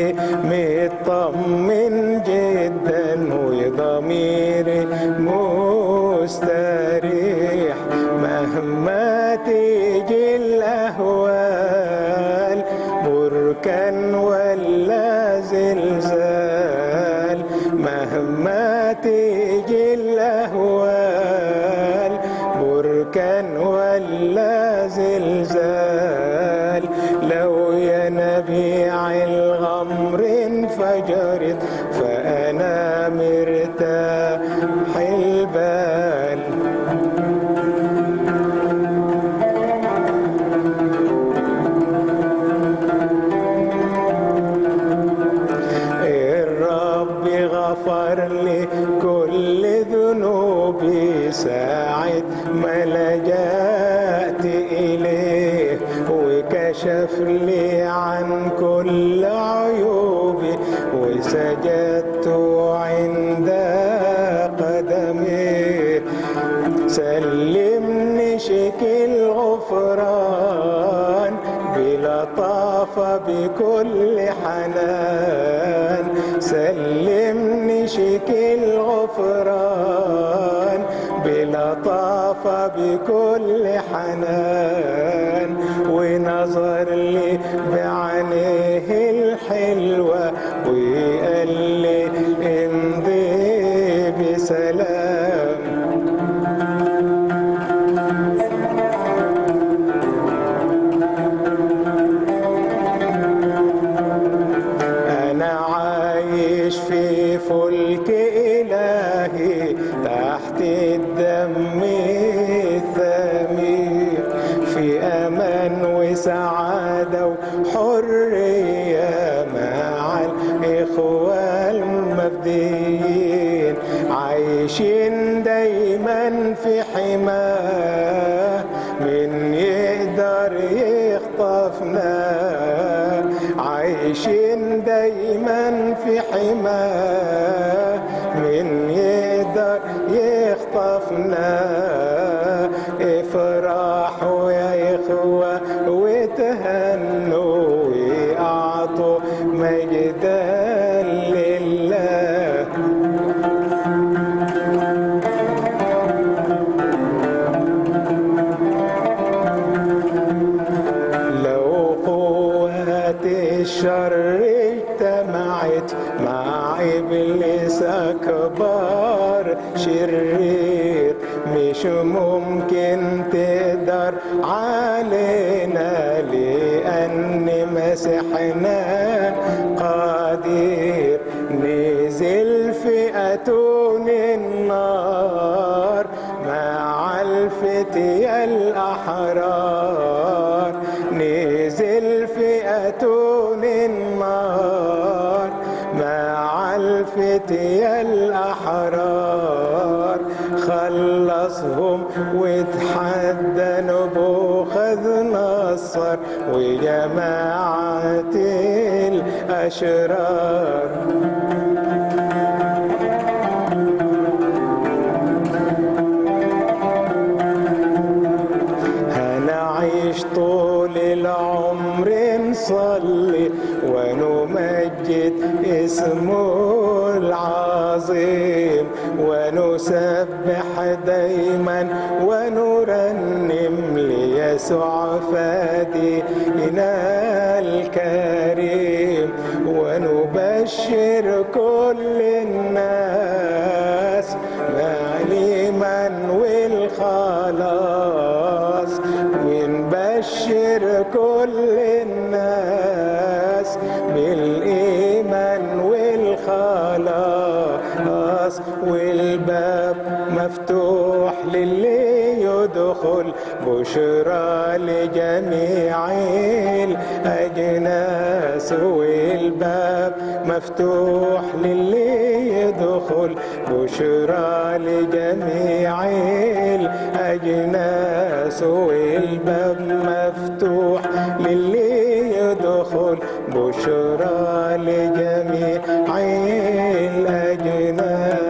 قلبي مطمن جدا وضميري مستريح مهما تيجي الأهوال بركان ولا زلزال مهما تيجي الأهوال بركان ولا زلزال لو ينابيع الغمر انفجرت فأنا مرتاح البال الرب غفر لي كل ذنوبي ساعة ما لجأت إليه وكشف لي عن كل عيوبي وسجدت عند قدميه سلمني شكل غفران بلطافة بكل حنان سلمني شكل غفران بلطافة بكل حنان ونظر لي بعينيه الحلوة وقال لي امضي بسلام أنا عايش في فلك إلهي تحت الدم الثمين في أمان وسعادة وحرية مع الإخوة المفديين عايشين دايما في حماه من يقدر يخطفنا عايشين دايما في حماه من يقدر يخطفنا افرحوا يا اخوة وتهنوا واعطوا مجدا لله لو قوات الشر اجتمعت مع ابليس اكبر شرير مش ممكن تقدر علينا لان مسيحنا قدير نزل في اتون النار مع الفتية الأحرار نزل في أتون النار مع الفتية الأحرار خلصهم وتحدى نبوخذ نصر وجماعة الأشرار هنعيش طول العمر نصلي ونمجد اسمه العظيم ونسبح دايما ونرنم ليسوع فادينا الكريم ونبشر كل الناس بالإيمان والخلاص ونبشر كل الناس بالإيمان والخلاص والباب مفتوح للي يدخل بشرى لجميع الأجناس والباب مفتوح للي يدخل بشرى لجميع الأجناس والباب مفتوح للي يدخل بشرى لجميع الأجناس